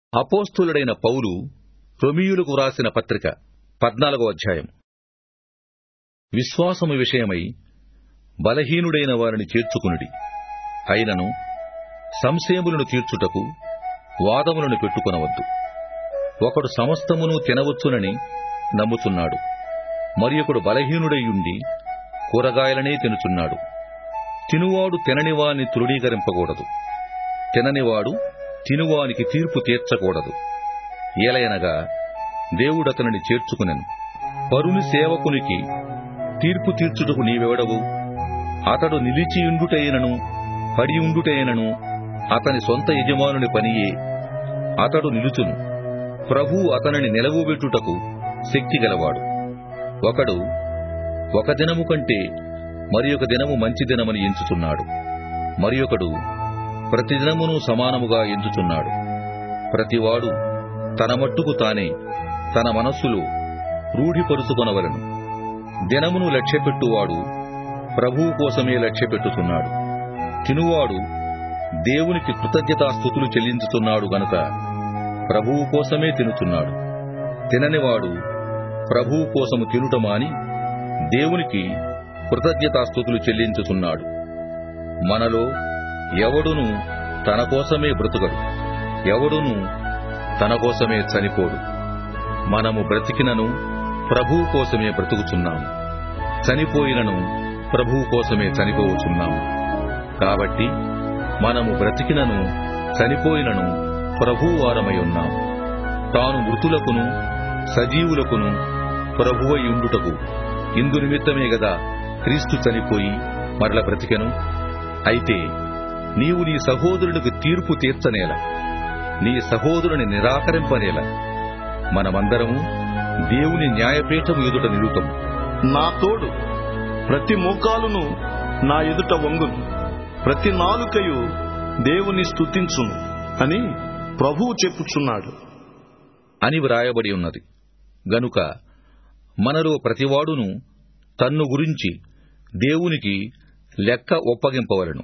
అపోస్తులుడైన పౌలు రొమియులకు వ్రాసిన పత్రిక పద్నాలుగో అధ్యాయం విశ్వాసము విషయమై బలహీనుడైన వారిని చేర్చుకునుడి అయినను సంశయములను తీర్చుటకు వాదములను పెట్టుకొనవద్దు ఒకడు సమస్తమును తినవచ్చునని నమ్ముచున్నాడు మరి ఒకడు బలహీనుడై ఉండి కూరగాయలనే తినుచున్నాడు తినువాడు తిననివాని తృణీకరింపకూడదు తిననివాడు తినువానికి తీర్పు తీర్చకూడదు ఏలయనగా దేవుడతనిని చేర్చుకునెను పరుని సేవకునికి తీర్పు తీర్చుటకు నీవెవడవు అతడు నిలిచియుండుటైనను పడియుండుటైనను అతని సొంత యజమానుని పనియే అతడు నిలుచును ప్రభు అతనిని నిలవబెట్టుటకు శక్తిగలవాడు ఒకడు ఒక దినము కంటే మరి ఒక దినము మంచి దినమని ఎంచుచున్నాడు మరి ఒకడు ప్రతి దినమును సమానముగా ఎంచుచున్నాడు ప్రతివాడు తన మట్టుకు తానే తన మనస్సులో రూఢిపరుచుకొనవలను దినమును లక్ష్యపెట్టువాడు ప్రభువు కోసమే లక్ష్యపెట్టుచున్నాడు తినువాడు దేవునికి కృతజ్ఞతాస్థుతులు చెల్లించుచున్నాడు గనుక ప్రభువు కోసమే తినుచున్నాడు తిననివాడు ప్రభువు కోసము తినుట మాని దేవునికి కృతజ్ఞతాస్థుతులు చెల్లించుచున్నాడు మనలో ఎవడును తన కోసమే బ్రతుకడు ఎవడును తన కోసమే చనిపోడు మనము బ్రతికినను ప్రభువు కోసమే బ్రతుకుచున్నాము చనిపోయినను ప్రభువు కోసమే చనిపోవచున్నాము కాబట్టి మనము బ్రతికినను చనిపోయినను ప్రభువు వారమై ఉన్నాము తాను మృతులకును సజీవులకును ప్రభువై ఉండుటకు ఇందు నిమిత్తమే గదా క్రీస్తు చనిపోయి మరల బ్రతికెను అయితే నీవు నీ సహోదరునికి తీర్పు తీర్చనేల నీ సహోదరుని నిరాకరింపనేల మనమందరము దేవుని న్యాయపీఠం ఎదుట నిలుతము నా తోడు ప్రతి మోకాలును నా ఎదుట వంగును ప్రతి నాలుకయు దేవుని స్తుతించును అని ప్రభువు చెప్పుచున్నాడు అని వ్రాయబడి ఉన్నది గనుక మనలో ప్రతివాడును తన్ను గురించి దేవునికి లెక్క ఒప్పగింపవలను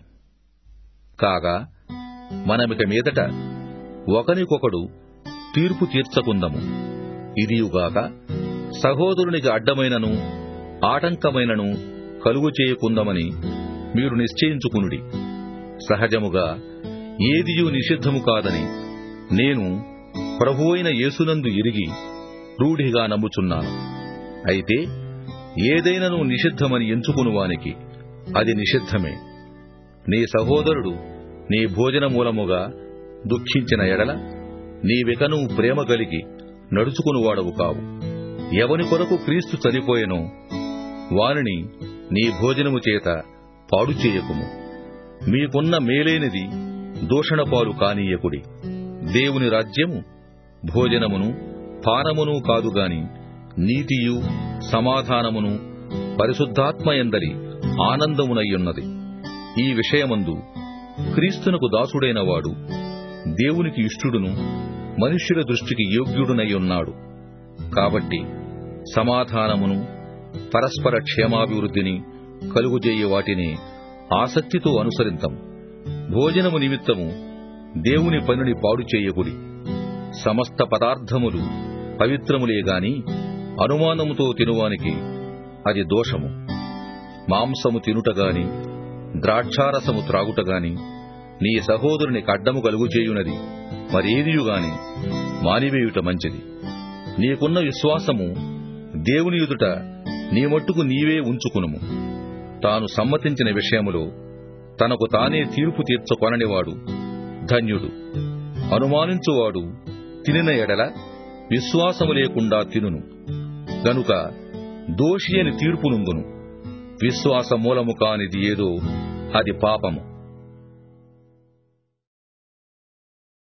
కాగా మనమిక మీదట ఒకనికొకడు తీర్పు తీర్చకుందము ఇదియుగాక సహోదరునికి అడ్డమైనను ఆటంకమైనను కలుగు చేయకుందమని మీరు నిశ్చయించుకునుడి సహజముగా ఏదియు నిషిద్ధము కాదని నేను ప్రభువైన యేసునందు ఎరిగి రూఢిగా నమ్ముచున్నాను అయితే ఏదైనను నిషిద్ధమని ఎంచుకునువానికి అది నిషిద్ధమే నీ సహోదరుడు నీ భోజన మూలముగా దుఃఖించిన ఎడల నీవికను ప్రేమ కలిగి నడుచుకునివాడవు కావు ఎవని కొరకు క్రీస్తు చనిపోయెనో వానిని నీ భోజనము చేత పాడు చేయకుము మీకున్న మేలైనది దూషణపాలు కానీయకుడి దేవుని రాజ్యము భోజనమును పానమును కాదుగాని నీతియు సమాధానమును పరిశుద్ధాత్మయందరి ఆనందమునయ్యున్నది ఈ విషయమందు క్రీస్తునకు దాసుడైన వాడు దేవునికి ఇష్టుడును మనుష్యుల దృష్టికి యోగ్యుడునై ఉన్నాడు కాబట్టి సమాధానమును పరస్పర క్షేమాభివృద్ధిని కలుగుజేయ వాటిని ఆసక్తితో అనుసరింతం భోజనము నిమిత్తము దేవుని పనిని పాడు చేయకుడి సమస్త పదార్థములు పవిత్రములే గాని అనుమానముతో తినువానికి అది దోషము మాంసము తినుటగాని ద్రాక్షారసము త్రాగుటగాని నీ సహోదరునికి అడ్డము కలుగుచేయునది మరేదియుగాని మానివేయుట మంచిది నీకున్న విశ్వాసము దేవుని ఎదుట నీ మట్టుకు నీవే ఉంచుకునుము తాను సమ్మతించిన విషయములో తనకు తానే తీర్పు తీర్చుకొననివాడు ధన్యుడు అనుమానించువాడు తినిన ఎడల విశ్వాసము లేకుండా తినును గనుక దోషి అని తీర్పునుందును విశ్వాస మూలము కానిది ఏదో అది పాపము